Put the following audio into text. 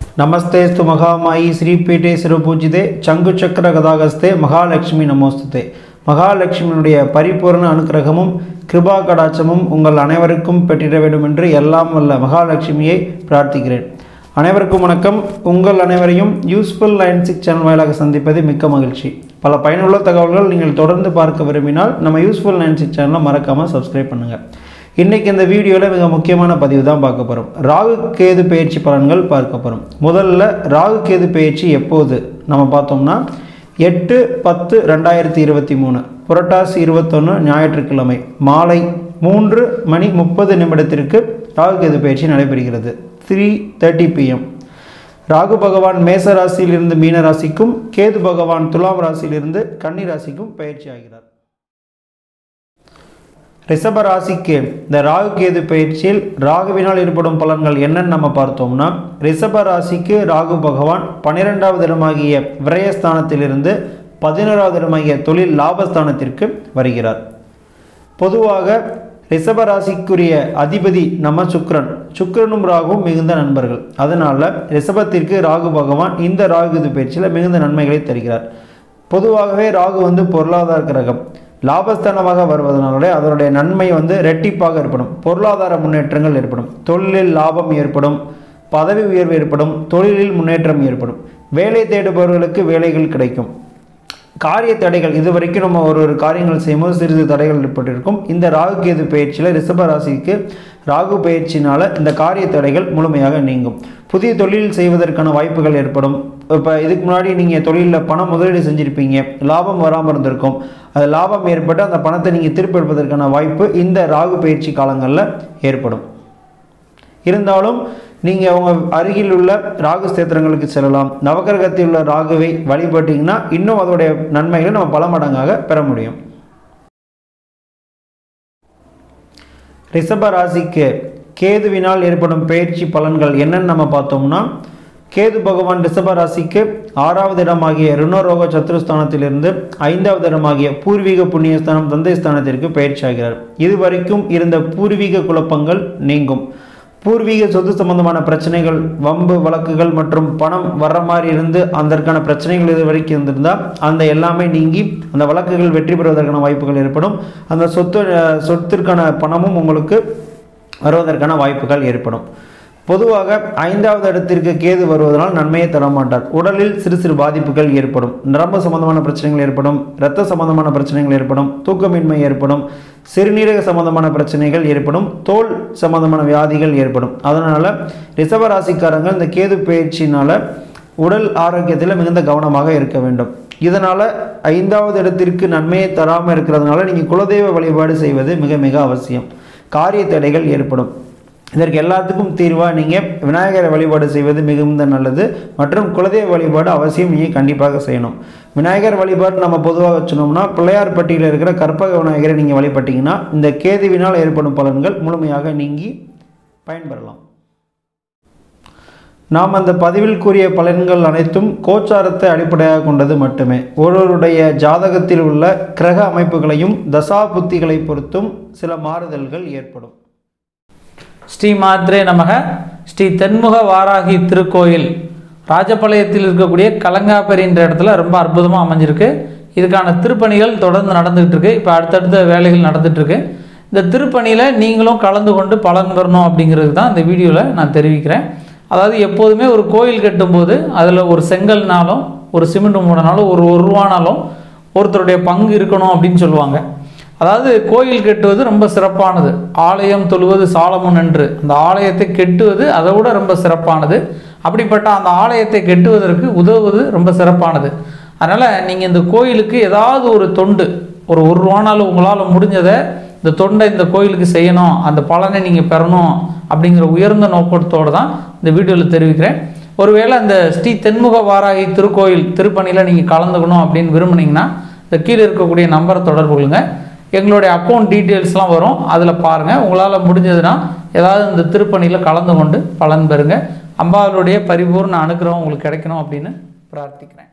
ನಮಸ್ತೆಸ್ತು ಮಹಾಮಾಯಿ ಶ್ರೀಪೀಠೆ சிறபூஜிதே சங்கு சக்கர கதாகஸ்தே மகாலட்சுமி நமோஸ்துதே மகாலட்சுமியினுடைய பரிபூர்ண அனுக்கிரகமும் கிருபா கடாட்சமும் உங்கள் அனைவருக்கும் பெற்றிட வேண்டும் என்று எல்லாம் வல்ல மகாலட்சுமியை பிரார்த்திக்கிறேன் அனைவருக்கும் வணக்கம் உங்கள் அனைவரையும் யூஸ்ஃபுல் நைன் சிக்ஸ் சேனல் வாயிலாக சந்திப்பது மிக்க மகிழ்ச்சி பல பயனுள்ள தகவல்கள் நீங்கள் தொடர்ந்து பார்க்க விரும்பினால் நம்ம யூஸ்ஃபுல் நைன் சிக்ஸ் சேனலை மறக்காமல் சப்ஸ்கிரைப் பண்ணுங்கள் இன்றைக்கி இந்த வீடியோவில் மிக முக்கியமான பதிவு தான் பார்க்க போகிறோம் ராகு கேது பயிற்சி பலன்கள் பார்க்க போகிறோம் முதல்ல ராகு கேது பயிற்சி எப்போது நம்ம பார்த்தோம்னா எட்டு பத்து ரெண்டாயிரத்தி இருபத்தி மூணு புரட்டாசி இருபத்தொன்று ஞாயிற்றுக்கிழமை மாலை மூன்று மணி முப்பது நிமிடத்திற்கு ராகு கேது பயிற்சி நடைபெறுகிறது த்ரீ தேர்ட்டி பிஎம் ராகு பகவான் மேச ராசியிலிருந்து மீன ராசிக்கும் கேது பகவான் துலாம் ராசியிலிருந்து கன்னி ராசிக்கும் பயிற்சி ஆகிறார் ரிஷப ராசிக்கு இந்த ராகு கேது பயிற்சியில் ராகுவினால் ஏற்படும் பலன்கள் என்னன்னு நம்ம பார்த்தோம்னா ரிஷப ராசிக்கு ராகு பகவான் பன்னிரெண்டாவது இடமாகிய விரயஸ்தானத்திலிருந்து பதினோராவது இடமாகிய தொழில் லாபஸ்தானத்திற்கு வருகிறார் பொதுவாக ரிஷப ராசிக்குரிய அதிபதி நம்ம சுக்கிரன் சுக்கிரனும் ராகுவும் மிகுந்த நண்பர்கள் அதனால ரிஷபத்திற்கு ராகு பகவான் இந்த ராகு கேது பயிற்சியில் மிகுந்த நன்மைகளை தருகிறார் பொதுவாகவே ராகு வந்து பொருளாதார கிரகம் லாபஸ்தானமாக வருவதனாலே அதனுடைய நன்மை வந்து ரெட்டிப்பாக ஏற்படும் பொருளாதார முன்னேற்றங்கள் ஏற்படும் தொழிலில் லாபம் ஏற்படும் பதவி உயர்வு ஏற்படும் தொழிலில் முன்னேற்றம் ஏற்படும் வேலை தேடுபவர்களுக்கு வேலைகள் கிடைக்கும் காரிய தடைகள் இது வரைக்கும் நம்ம ஒரு ஒரு காரியங்கள் செய்யும்போது சிறிது தடைகள் ஏற்பட்டிருக்கும் இந்த ராகு கேது பயிற்சியில் ரிஷப ராசிக்கு ராகு பயிற்சினால இந்த காரிய தடைகள் முழுமையாக நீங்கும் புதிய தொழில் செய்வதற்கான வாய்ப்புகள் ஏற்படும் இப்போ இதுக்கு முன்னாடி நீங்கள் தொழிலில் பணம் முதலீடு செஞ்சுருப்பீங்க லாபம் வராமல் இருந்திருக்கும் அது லாபம் ஏற்பட்டு அந்த பணத்தை நீங்கள் திருப்பி எடுப்பதற்கான வாய்ப்பு இந்த ராகு பயிற்சி காலங்களில் ஏற்படும் இருந்தாலும் நீங்கள் உங்கள் அருகில் உள்ள ராகு ஸ்தேத்திரங்களுக்கு செல்லலாம் நவகிரகத்தில் உள்ள ராகுவை வழிபட்டீங்கன்னா இன்னும் அதோடைய நன்மைகளை நம்ம பல மடங்காக பெற முடியும் ரிஷப ராசிக்கு கேதுவினால் ஏற்படும் பயிற்சி பலன்கள் என்னன்னு நம்ம பார்த்தோம்னா கேது பகவான் ரிஷப ராசிக்கு ஆறாவது இடமாகிய ருணரோக சத்ருஸ்தானத்திலிருந்து ஐந்தாவது இடமாகிய பூர்வீக புண்ணியஸ்தானம் தந்தை ஸ்தானத்திற்கு பயிற்சி ஆகிறார் இதுவரைக்கும் இருந்த பூர்வீக குழப்பங்கள் நீங்கும் பூர்வீக சொத்து சம்பந்தமான பிரச்சனைகள் வம்பு வழக்குகள் மற்றும் பணம் வர்ற மாதிரி இருந்து அதற்கான பிரச்சனைகள் இது வரைக்கும் இருந்திருந்தால் அந்த எல்லாமே நீங்கி அந்த வழக்குகள் வெற்றி பெறுவதற்கான வாய்ப்புகள் ஏற்படும் அந்த சொத்து அஹ், சொத்திற்கான பணமும் உங்களுக்கு வருவதற்கான வாய்ப்புகள் ஏற்படும் பொதுவாக ஐந்தாவது இடத்திற்கு கேது வருவதனால் நன்மையை தர மாட்டார் உடலில் சிறு சிறு பாதிப்புகள் ஏற்படும் நரம்பு சம்பந்தமான பிரச்சனைகள் ஏற்படும் இரத்த சம்பந்தமான பிரச்சனைகள் ஏற்படும் தூக்கமின்மை ஏற்படும் சிறுநீரக சம்பந்தமான பிரச்சனைகள் ஏற்படும் தோல் சம்பந்தமான வியாதிகள் ஏற்படும் அதனால் ரிஷபராசிக்காரங்க இந்த கேது பயிற்சியினால் உடல் ஆரோக்கியத்தில் மிகுந்த கவனமாக இருக்க வேண்டும் இதனால் ஐந்தாவது இடத்திற்கு நன்மையை தராமல் இருக்கிறதுனால நீங்கள் குலதெய்வ வழிபாடு செய்வது மிக மிக அவசியம் காரிய தடைகள் ஏற்படும் இதற்கு எல்லாத்துக்கும் தீர்வாக நீங்கள் விநாயகரை வழிபாடு செய்வது மிகுந்த நல்லது மற்றும் குலதெய்வ வழிபாடு அவசியம் நீங்கள் கண்டிப்பாக செய்யணும் விநாயகர் வழிபாடு நம்ம பொதுவாக வச்சோம்னா பிள்ளையார்பட்டியில் இருக்கிற கற்பக விநாயகரை நீங்கள் வழிபட்டீங்கன்னா இந்த கேதுவினால் ஏற்படும் பலன்கள் முழுமையாக நீங்கி பயன்பெறலாம் நாம் அந்த பதிவில் கூறிய பலன்கள் அனைத்தும் கோச்சாரத்தை அடிப்படையாக கொண்டது மட்டுமே ஒருவருடைய ஜாதகத்தில் உள்ள கிரக அமைப்புகளையும் தசா புத்திகளை பொறுத்தும் சில மாறுதல்கள் ஏற்படும் ஸ்ரீ மாத்ரே நமக ஸ்ரீ தென்முக வாராகி திருக்கோயில் ராஜபாளையத்தில் இருக்கக்கூடிய கலங்காப்பேரி என்ற இடத்துல ரொம்ப அற்புதமாக அமைஞ்சிருக்கு இதுக்கான திருப்பணிகள் தொடர்ந்து நடந்துகிட்டு இருக்கு இப்போ அடுத்தடுத்த வேலைகள் நடந்துட்டு இருக்கு இந்த திருப்பணியில் நீங்களும் கலந்து கொண்டு பலன் பெறணும் அப்படிங்கிறது தான் இந்த வீடியோவில் நான் தெரிவிக்கிறேன் அதாவது எப்போதுமே ஒரு கோயில் கட்டும்போது அதில் ஒரு செங்கல்னாலும் ஒரு சிமெண்ட் மூடனாலும் ஒரு ஒரு ரூபானாலும் ஒருத்தருடைய பங்கு இருக்கணும் அப்படின்னு சொல்லுவாங்க அதாவது கோயில் கட்டுவது ரொம்ப சிறப்பானது ஆலயம் தொழுவது சாலமுன் என்று அந்த ஆலயத்தை கெட்டுவது அதை விட ரொம்ப சிறப்பானது அப்படிப்பட்ட அந்த ஆலயத்தை கெட்டுவதற்கு உதவுவது ரொம்ப சிறப்பானது அதனால் நீங்கள் இந்த கோயிலுக்கு ஏதாவது ஒரு தொண்டு ஒரு ஒரு ரூபானாலும் உங்களால் முடிஞ்சதை இந்த தொண்டை இந்த கோயிலுக்கு செய்யணும் அந்த பலனை நீங்கள் பெறணும் அப்படிங்கிற உயர்ந்த நோக்கத்தோடு தான் இந்த வீடியோவில் தெரிவிக்கிறேன் ஒருவேளை அந்த ஸ்ரீ தென்முக வாராகி திருக்கோயில் திருப்பணியில் நீங்கள் கலந்துக்கணும் அப்படின்னு விரும்புனீங்கன்னா இந்த கீழே இருக்கக்கூடிய நம்பரை தொடர்பு கொள்ளுங்க எங்களுடைய அக்கௌண்ட் டீட்டெயில்ஸ்லாம் வரும் அதில் பாருங்கள் உங்களால் முடிஞ்சதுன்னா ஏதாவது இந்த திருப்பணியில் கலந்து கொண்டு பலன் பெறுங்க அம்பாளுடைய பரிபூர்ண அனுகிரகம் உங்களுக்கு கிடைக்கணும் அப்படின்னு பிரார்த்திக்கிறேன்